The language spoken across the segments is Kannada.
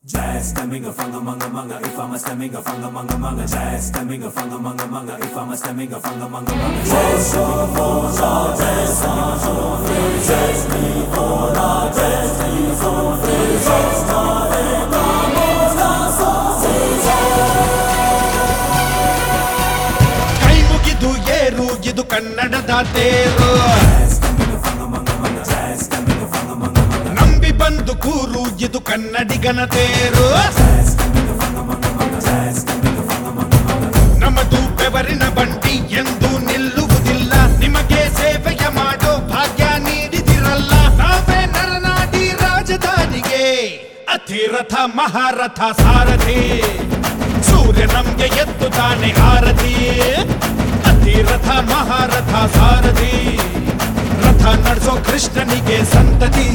Jazz stemming a funga manga manga if I'm a stemming a funga manga manga jazz stemming a funga manga manga if I'm a stemming a funga manga manga jazz stemming a funga manga jazz stemming a funga manga jazz stemming a funga manga jazz stemming a funga manga jazz ಕೈ ಮುಗಿದು ಏರು ಇದು ಕನ್ನಡದ ತೇರು stemming a funga manga manga jazz stemming a funga manga manga ನಂಬಿ ಬಂದು ಕೂರು ಇದು ಕನ್ನಡಿಗನ ತೇರು jazz stemming a funga manga manga jazz stemming a funga manga manga ನಮ್ಮದು ಬೆವರಿನ ಬಂಡಿ ಎಂದು ನಿಲ್ಲುವುದಿಲ್ಲ ನಿಮಗೆ ಸೇವೆಯ ಮಾಡೋ ಭಾಗ್ಯ ನೀಡಿದಿರಲ್ಲ ನಾವೇ ನರನಾಡಿ ರಾಜಧಾನಿಗೆ ಅತಿರಥ ಮಹಾರಥ ಸಾರಥಿ ಸೂರ್ಯ ನಮ್ಗೆ ಎದ್ದು ತಾನೆ ಆರತಿ ಅತಿರಥ ಮಹಾರಥ ಸಾರಥಿ ರಥ ನಡೆಸೋ ಕೃಷ್ಣನಿಗೆ ಸಂತತಿ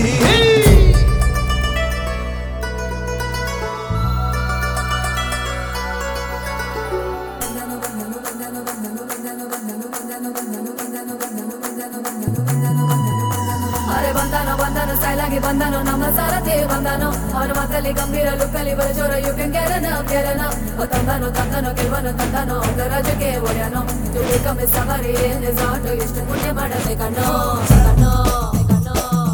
ಅರೆ ಬಂದಾನೋ ಬಂದಾನೋ ಸ್ಟೈಲಾಗಿ ಬಂದಾನೋ ನಮ್ಮ ಸಾರಥಿ ಬಂದಾನೋ ಅವನ ಮಾತಲ್ಲಿ ಗಂಭೀರ ಲುಕ್ಕಲ್ಲಿ ಬರಜೋರ ಯು ಕ್ಯಾನ್ ಗೆರನ ಗೆರನ ಓ ತಂದಾನೋ ತಂದಾನೋ ಗೆಲ್ವನು ತಂದಾನೋ ಅವನ ರಾಜ್ಯಕ್ಕೆ ಒಡೆಯನೋ ತುಳಿ ಕಮ್ಮಿ ಸವಾರಿ ರೆಸಾರ್ಟ್ ಎಷ್ಟು ಪುಣ್ಯ ಮಾಡದೆ ಕಣ್ಣೋ ಕಣ್ಣೋ ಕಣ್ಣೋ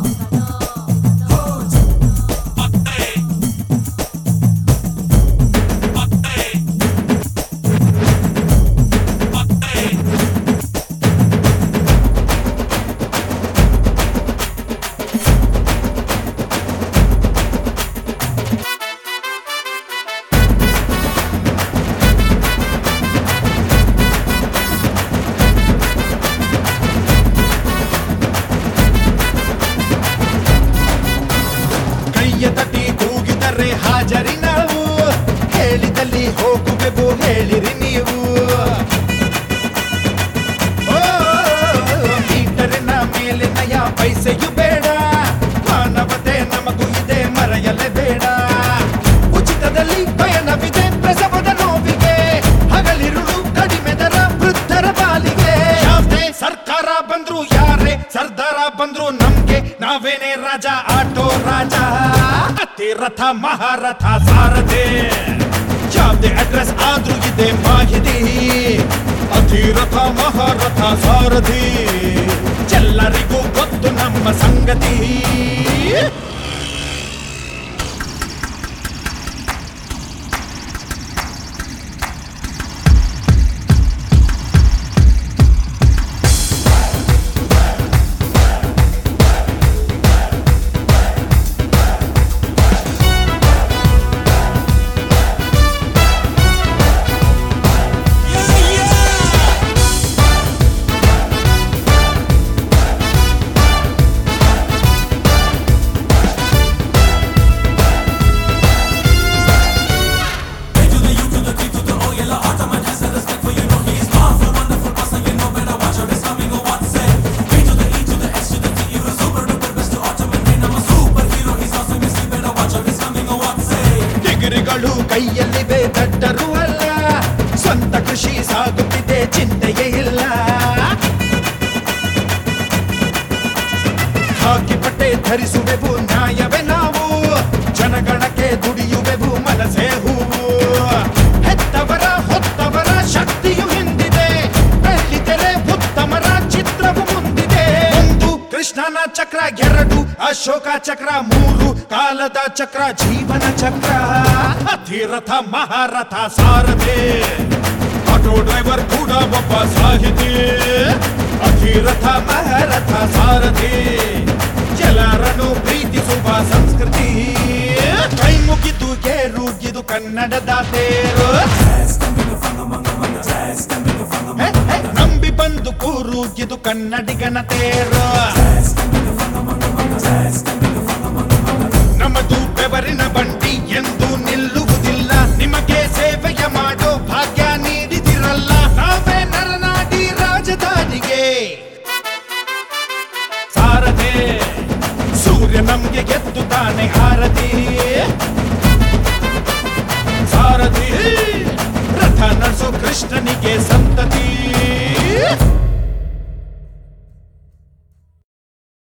ಕೈಯ ತಟಿ ಕೂಗಿದರೆ ಹಾಜರಿ ನಾವು ಹೇಳಿದಲ್ಲಿ ಹೋಗುವೆವು ಹೇಳಿರಿ ನೀವು ಓ, ಮೀಟರಿನ ಮೇಲೆ ನಯ ಪೈಸೆಯು ಬೇಡ ಮಾನವತೆ ನಮಗೂ ಇದೆ ಮರೆಯಲೇ ಬೇಡ ಉಚಿತದಲ್ಲಿ ಪಯಣವಿದೆ ಪ್ರಸವದ ನೋವಿಗೆ ಹಗಲಿರುಳು ಕಡಿಮೆ ದರ ವೃದ್ಧರ ಪಾಲಿಗೆ ಯಾವುದೇ ಸರ್ಕಾರ ಬಂದ್ರು ಯಾರೇ ಸರ್ದಾರ ಬಂದ್ರು ನಮ್ಗೆ ನಾವೇನೇ ರಾಜ ಆಟೋ ರಾಜ ಅತಿರಥ ಮಹಾರಥ ಸಾರಥಿ ಯಾವುದೇ ಅಡ್ರೆಸ್ ಆದ್ರೂ ಇದೆ ಮಾಹಿತಿ ಅತಿರಥ ಮಹಾರಥ ಸಾರಥಿ ಎಲ್ಲರಿಗೂ ಗೊತ್ತು ನಮ್ಮ ಸಂಗತಿ ಡಿಗ್ರಿಗಳು ಕೈಯಲ್ಲಿವೆ ದಟ್ಟರು ಅಲ್ಲ ಸ್ವಂತ ಕೃಷಿ ಸಾಗುತ್ತಿದೆ ಚಿಂತೆಯೇ ಇಲ್ಲ ಹಾಕಿ ಬಟ್ಟೆ ಧರಿಸುವೆವು ನ್ಯಾಯವೇ ನಾವು ಜನಗಣಕ್ಕೆ ದುಡಿಯುವೆವು ಮನಸೇ ಹೂವು ಹೆತ್ತವರ ಹೊತ್ತವರ ಶಕ್ತಿಯು ಹಿಂದಿದೆ ಬೆಳ್ಳಿತೆರೆ ಉತ್ತಮರ ಚಿತ್ರವು ಮುಂದಿದೆ ಒಂದು ಕೃಷ್ಣನ ಚಕ್ರ ಎರಡು ಅಶೋಕ ಚಕ್ರ ಮೂರು ಕಾಲದ ಚಕ್ರ ಜೀವನ ಚಕ್ರ ಅತಿರಥ ಮಹಾರಥ ಸಾರಥಿ ಆಟೋ ಡ್ರೈವರ್ ಕೂಡ ಒಬ್ಬ ಸಾಹಿತಿ ಅತಿರಥ ಮಹಾರಥ ಸಾರಥಿ ಎಲ್ಲರನ್ನು ಪ್ರೀತಿಸುವ ಸಂಸ್ಕೃತಿ ಕೈ ಮುಗಿದು ಏರು ಇದು ಕನ್ನಡದ ತೇರು jazz stemming a funga manga manga jazz stemming a funga ಹೆ, manga ಹೆ, ನಂಬಿ ಬಂದು ಕೂರು ಇದು ಕನ್ನಡಿಗನ ತೇರು jazz stemming a funga manga manga jazz stemming a funga manga manga ನಮ್ಮದು ಬೆವರಿನ ಬಂಡಿ ಎಂದು ನಿಲ್ಲುವುದಿಲ್ಲ ನಿಮಗೆ ಸೇವೆಯ ಮಾಡೋ ಭಾಗ್ಯ ನೀಡಿದಿರಲ್ಲ ನಾವೇ ನರನಾಡಿ ರಾಜಧಾನಿಗೆ ಸಾರಥೆ ಸೂರ್ಯ ನಮ್ಗೆ ಗೆದ್ದು ತಾನೆ ಆರತಿ ಸಾರಥಿ ರಥ ನಡೆಸೋ ಕೃಷ್ಣನಿಗೆ ಸಂತತಿ